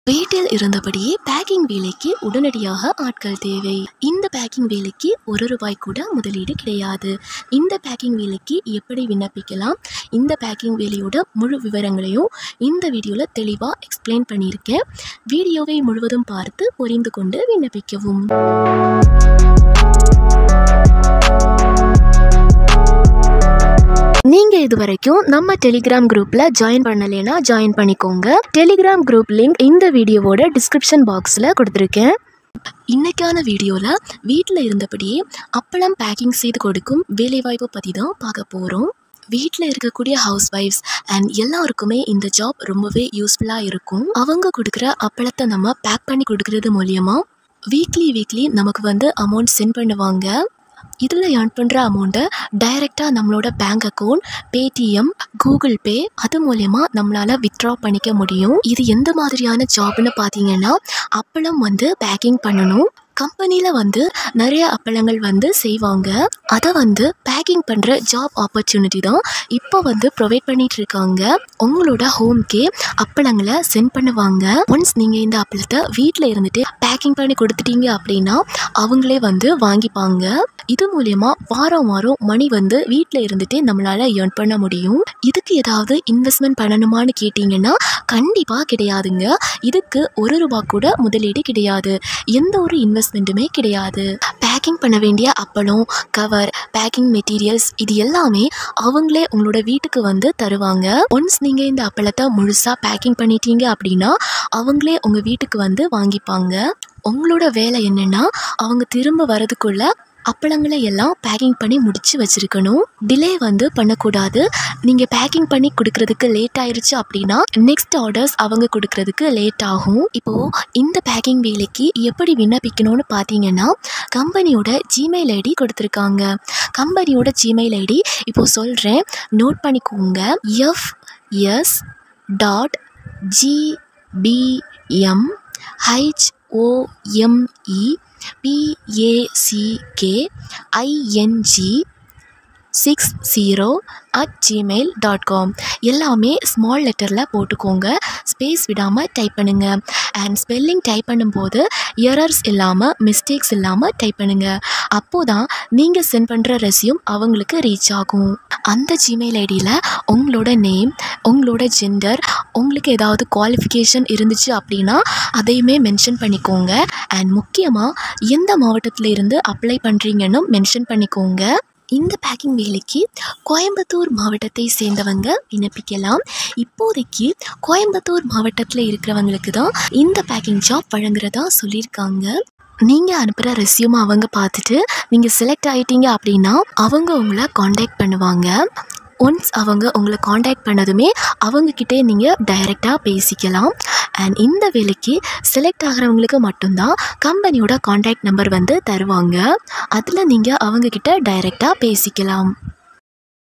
வீட்டில் இருந்தபடியே பேக்கிங் வேலைக்கு உடனடியாக ஆட்கள் தேவை இந்த பேக்கிங் வேலைக்கு ஒரு ரூபாய் கூட முதலீடு கிடையாது இந்த பேக்கிங் வேலைக்கு எப்படி விண்ணப்பிக்கலாம் இந்த பேக்கிங் வேலையோட முழு விவரங்களையும் இந்த வீடியோவில் தெளிவாக எக்ஸ்பிளைன் பண்ணியிருக்கேன் வீடியோவை முழுவதும் பார்த்து புரிந்து கொண்டு விண்ணப்பிக்கவும் நீங்க இது வரைக்கும் நம்ம டெலிகிராம் குரூப்ல ஜாயின் பண்ணலைன்னா ஜாயின் பண்ணிக்கோங்க டெலிகிராம் குரூப் லிங்க் இந்த வீடியோவோட டிஸ்கிரிப்ஷன் பாக்ஸ்ல கொடுத்துருக்கேன் இன்னைக்கான வீடியோவில் வீட்டில் இருந்தபடியே அப்பளம் பேக்கிங் செய்து கொடுக்கும் வேலைவாய்ப்பு பற்றி தான் பார்க்க போகிறோம் வீட்டில் இருக்கக்கூடிய ஹவுஸ் ஒய்ஃப்ஸ் அண்ட் எல்லாருக்குமே இந்த ஜாப் ரொம்பவே யூஸ்ஃபுல்லாக இருக்கும் அவங்க கொடுக்குற அப்பளத்தை நம்ம பேக் பண்ணி கொடுக்கறது மூலியமா வீக்லி வீக்லி நமக்கு வந்து அமௌண்ட் சென்ட் பண்ணுவாங்க இதில் ஏர்ன் பண்ணுற அமௌண்ட்டை டைரெக்டாக நம்மளோட bank account Paytm Google Pay அது மூலயமா நம்மளால் வித்ட்ரா பண்ணிக்க முடியும் இது எந்த மாதிரியான ஜாப்னு பார்த்தீங்கன்னா அப்பளம் வந்து பேக்கிங் பண்ணணும் கம்பெனியில் வந்து நிறைய அப்பளங்கள் வந்து செய்வாங்க அதை வந்து பேக்கிங் பண்ணுற ஜாப் ஆப்பர்ச்சுனிட்டி தான் இப்போ வந்து ப்ரொவைட் பண்ணிட்டு இருக்காங்க உங்களோட ஹோம்க்கே அப்பளங்களை சென்ட் பண்ணுவாங்க ஒன்ஸ் நீங்கள் இந்த அப்பளத்தை வீட்டில் இருந்துட்டு பேக்கிங் பண்ணி கொடுத்துட்டீங்க அப்படின்னா அவங்களே வந்து வாங்கிப்பாங்க இது மூலயமா வாரம் வாரம் மணி வந்து வீட்டில் இருந்துட்டு நம்மளால் ஏர்ன் பண்ண முடியும் இதுக்கு ஏதாவது இன்வெஸ்ட்மெண்ட் பண்ணணுமான்னு கேட்டிங்கன்னா கண்டிப்பாக கிடையாதுங்க இதுக்கு ஒரு ரூபா கூட முதலீடு கிடையாது எந்த ஒரு இன்வெஸ்ட்மெண்ட்டுமே கிடையாது பேக்கிங் பண்ண வேண்டிய அப்பளம் கவர் பேக்கிங் மெட்டீரியல்ஸ் இது எல்லாமே அவங்களே உங்களோட வீட்டுக்கு வந்து தருவாங்க ஒன்ஸ் நீங்கள் இந்த அப்பளத்தை முழுசாக பேக்கிங் பண்ணிட்டீங்க அப்படின்னா அவங்களே உங்கள் வீட்டுக்கு வந்து வாங்கிப்பாங்க உங்களோட வேலை என்னென்னா அவங்க திரும்ப வரதுக்குள்ள அப்பளங்களை எல்லாம் பேக்கிங் பண்ணி முடிச்சு வச்சிருக்கணும் டிலே வந்து பண்ணக்கூடாது நீங்கள் பேக்கிங் பண்ணி கொடுக்கறதுக்கு லேட் ஆயிருச்சு அப்படின்னா நெக்ஸ்ட் ஆர்டர்ஸ் அவங்க கொடுக்கறதுக்கு லேட் ஆகும் இப்போது இந்த பேக்கிங் வேலைக்கு எப்படி விண்ணப்பிக்கணும்னு பார்த்தீங்கன்னா கம்பெனியோட ஜிமெயில் ஐடி கொடுத்துருக்காங்க கம்பெனியோட ஜிமெயில் ஐடி இப்போ சொல்கிறேன் நோட் பண்ணிக்கோங்க F S dot G B M H O M E P A C K I N G six zero at Gmail dot com எல்லாமே ஸ்மால் லெட்டரில் போட்டுக்கோங்க ஸ்பேஸ் விடாமல் டைப் பண்ணுங்கள் அண்ட் ஸ்பெல்லிங் டைப் பண்ணும்போது எரர்ஸ் இல்லாமல் மிஸ்டேக்ஸ் இல்லாமல் டைப் பண்ணுங்கள் அப்போது தான் நீங்கள் சென்ட் பண்ணுற ரெஸ்யூம் அவங்களுக்கு ரீச் ஆகும் அந்த ஜிமெயில் ஐடியில் உங்களோட நேம் உங்களோட ஜெண்டர் உங்களுக்கு ஏதாவது குவாலிஃபிகேஷன் இருந்துச்சு அப்படின்னா அதையுமே மென்ஷன் பண்ணிக்கோங்க அண்ட் முக்கியமாக எந்த மாவட்டத்தில் இருந்து அப்ளை பண்ணுறீங்கன்னு மென்ஷன் பண்ணிக்கோங்க இந்த பேக்கிங் வேலைக்கு கோயம்புத்தூர் மாவட்டத்தை சேர்ந்தவங்க விண்ணப்பிக்கலாம் இப்போதைக்கு கோயம்புத்தூர் மாவட்டத்தில் இருக்கிறவங்களுக்கு தான் இந்த பேக்கிங் ஜாப் வழங்குறதா சொல்லியிருக்காங்க நீங்கள் அனுப்புகிற ரெஸ்யூம் அவங்க பார்த்துட்டு நீங்கள் செலக்ட் ஆகிட்டீங்க அப்படின்னா அவங்க உங்களை காண்டாக்ட் பண்ணுவாங்க ஒன்ஸ் அவங்க உங்களை காண்டாக்ட் பண்ணதுமே அவங்கக்கிட்டே நீங்கள் டைரெக்டாக பேசிக்கலாம் அண்ட் இந்த வேலைக்கு செலக்ட் ஆகிறவங்களுக்கு மட்டும்தான் கம்பெனியோட காண்டாக்ட் நம்பர் வந்து தருவாங்க அதில் நீங்கள் அவங்கக்கிட்ட டைரெக்டாக பேசிக்கலாம்